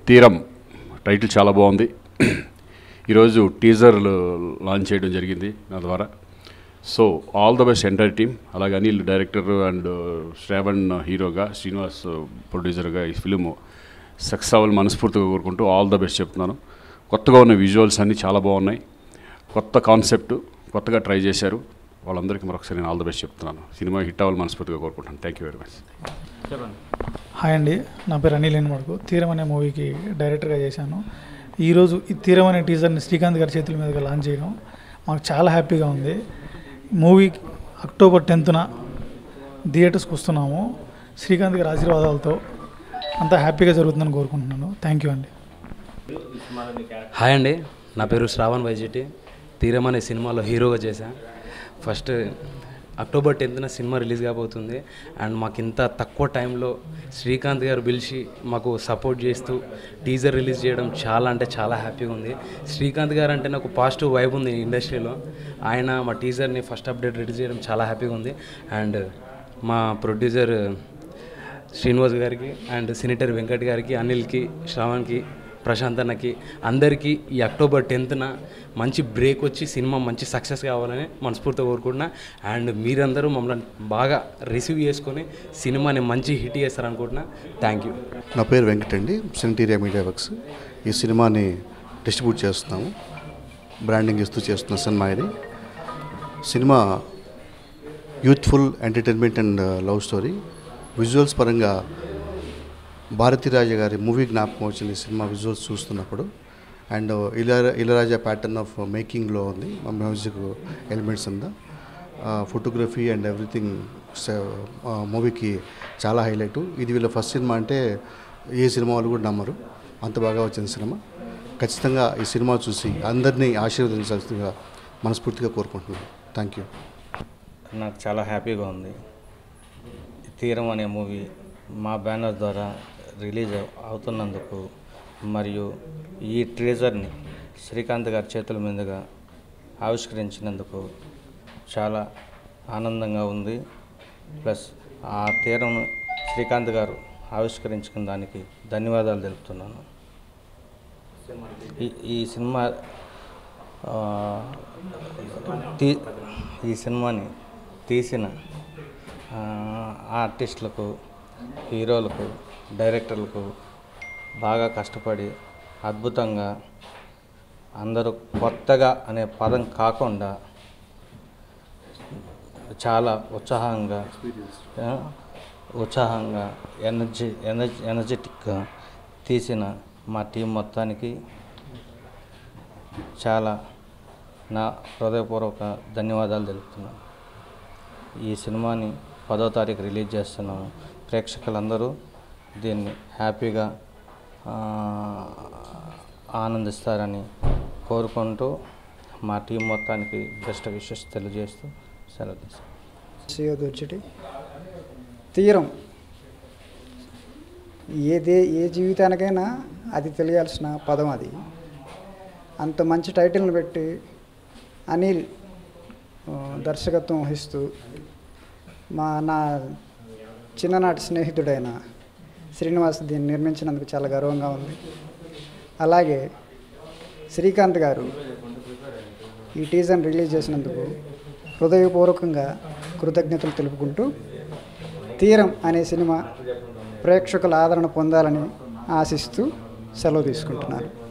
తీరం టైటిల్ చాలా బాగుంది ఈరోజు టీజర్ లాంచ్ చేయడం జరిగింది నా ద్వారా so all the best entire team అలాగే అనిల్ డైరెక్టర్ అండ్ శ్రావణ్ హీరోగా శ్రీనివాస్ ప్రొడ్యూసర్గా ఈ ఫిలిం సక్సెస్ అవ్వాలని మనస్ఫూర్తిగా కోరుకుంటూ ఆల్ ద బెస్ట్ చెప్తున్నాను కొత్తగా ఉన్న విజువల్స్ అన్నీ చాలా బాగున్నాయి కొత్త కాన్సెప్ట్ కొత్తగా ట్రై చేశారు వాళ్ళందరికీ మరొకసారి నేను ఆల్ ద బెస్ట్ చెప్తున్నాను సినిమా హిట్ అవ్వాలని మనస్ఫూర్తిగా కోరుకుంటాను thank you very much hi అండి నా పేరు అనిల్ ఎన్మడుకు తీరం అనే మూవీకి డైరెక్టర్గా చేశాను ఈరోజు ఈ తీరం అనే టీజర్ని శ్రీకాంత్ గారి చేతుల మీదుగా లాంచ్ చేయడం మాకు చాలా హ్యాపీగా ఉంది మూవీ అక్టోబర్ టెన్త్న థియేటర్స్కి వస్తున్నాము శ్రీకాంత్ గారి ఆశీర్వాదాలతో అంతా హ్యాపీగా జరుగుతుందని కోరుకుంటున్నాను థ్యాంక్ యూ అండి హాయ్ అండి నా పేరు శ్రావణ్ వైజిటి తీరం అనే సినిమాలో హీరోగా చేశా ఫస్ట్ అక్టోబర్ టెన్త్న సినిమా రిలీజ్ కాబోతుంది అండ్ మాకు ఇంత తక్కువ టైంలో శ్రీకాంత్ గారు పిలిచి మాకు సపోర్ట్ చేస్తూ టీజర్ రిలీజ్ చేయడం చాలా అంటే చాలా హ్యాపీగా ఉంది శ్రీకాంత్ గారు అంటే నాకు పాజిటివ్ వైబ్ ఉంది ఇండస్ట్రీలో ఆయన మా టీజర్ని ఫస్ట్ అప్డేట్ రిలీజ్ చేయడం చాలా హ్యాపీగా ఉంది అండ్ మా ప్రొడ్యూసర్ శ్రీనివాస్ గారికి అండ్ సినిటర్ వెంకట్ గారికి అనిల్కి శ్రావణ్కి ప్రశాంత్ అన్నకి అందరికీ ఈ అక్టోబర్ టెన్త్న మంచి బ్రేక్ వచ్చి సినిమా మంచి సక్సెస్ కావాలని మనస్ఫూర్తిగా కోరుకుంటున్నా అండ్ మీరందరూ మమ్మల్ని బాగా రిసీవ్ చేసుకొని సినిమాని మంచి హిట్ చేస్తారనుకుంటున్నా థ్యాంక్ యూ నా పేరు వెంకట్ అండి సెనిటీరియా మీడియా వర్క్స్ ఈ సినిమాని డిస్ట్రిబ్యూట్ చేస్తున్నాము బ్రాండింగ్ ఇస్తూ చేస్తున్న సినిమా ఇది cinema youthful entertainment and love story visuals పరంగా భారతీరాజ గారి మూవీ జ్ఞాపకం వచ్చింది ఈ సినిమా విజువల్స్ చూస్తున్నప్పుడు అండ్ ఇలా ఇళరాజా ప్యాటర్న్ ఆఫ్ మేకింగ్లో ఉంది మా మ్యూజిక్ ఎలిమెంట్స్ ఉందా ఫోటోగ్రఫీ అండ్ ఎవ్రీథింగ్ మూవీకి చాలా హైలైట్ ఇది వీళ్ళ ఫస్ట్ సినిమా అంటే ఏ సినిమా వాళ్ళు కూడా నమ్మరు అంత బాగా వచ్చిన సినిమా ఖచ్చితంగా ఈ సినిమా చూసి అందరినీ ఆశీర్వదించాల్సిందిగా మనస్ఫూర్తిగా కోరుకుంటున్నాను థ్యాంక్ యూ నాకు చాలా హ్యాపీగా ఉంది తీరం అనే మూవీ మా బ్యానర్ ద్వారా రిలీజ్ అవ్- అవుతున్నందుకు మరియు ఈ ట్రేజర్ని శ్రీకాంత్ గారి చేతుల మీదుగా ఆవిష్కరించినందుకు చాలా ఆనందంగా ఉంది ప్లస్ ఆ తీరం శ్రీకాంత్ గారు ఆవిష్కరించిన దానికి ధన్యవాదాలు తెలుపుతున్నాను ఈ ఈ సినిమా ఆ, తీ ఈ సినిమాని తీసిన ఆ, ఆర్టిస్టులకు హీరోలకు డైరెక్టర్లకు బాగా కష్టపడి అద్భుతంగా అందరూ కొత్తగా అనే పదం కాకుండా చాలా ఉత్సాహంగా ఆ, ఉత్సాహంగా ఎనర్జీ ఎనర్జీ ఎనర్జెటిక్గా తీసిన మా టీం మొత్తానికి చాలా నా హృదయపూర్వక ధన్యవాదాలు తెలుపుతున్నాను ఈ సినిమాని పదో తారీఖు రిలీజ్ చేస్తున్నాము ప్రేక్షకులందరూ దీన్ని హ్యాపీగా ఆ, ఆనందిస్తారని కోరుకుంటూ మా టీం మొత్తానికి బెస్ట్ విషెస్ తెలియజేస్తూ సెలవు తీసుకుంటాను. శ్రీయోదొచ్చటి తీరం ఏదే ఏ జీవితానికైనా అది తెలియాల్సిన పదం అది అంత మంచి టైటిల్ని పెట్టి అనిల్ ఆ, దర్శకత్వం వహిస్తూ మా నా చిన్ననాటి స్నేహితుడైన శ్రీనివాస్ దీన్ని నిర్మించినందుకు చాలా గర్వంగా ఉంది అలాగే శ్రీకాంత్ గారు ఈ టీజర్ని రిలీజ్ చేసినందుకు హృదయపూర్వకంగా కృతజ్ఞతలు తెలుపుకుంటూ తీరం అనే సినిమా ప్రేక్షకుల ఆదరణ పొందాలని ఆశిస్తూ సెలవు తీసుకుంటున్నాను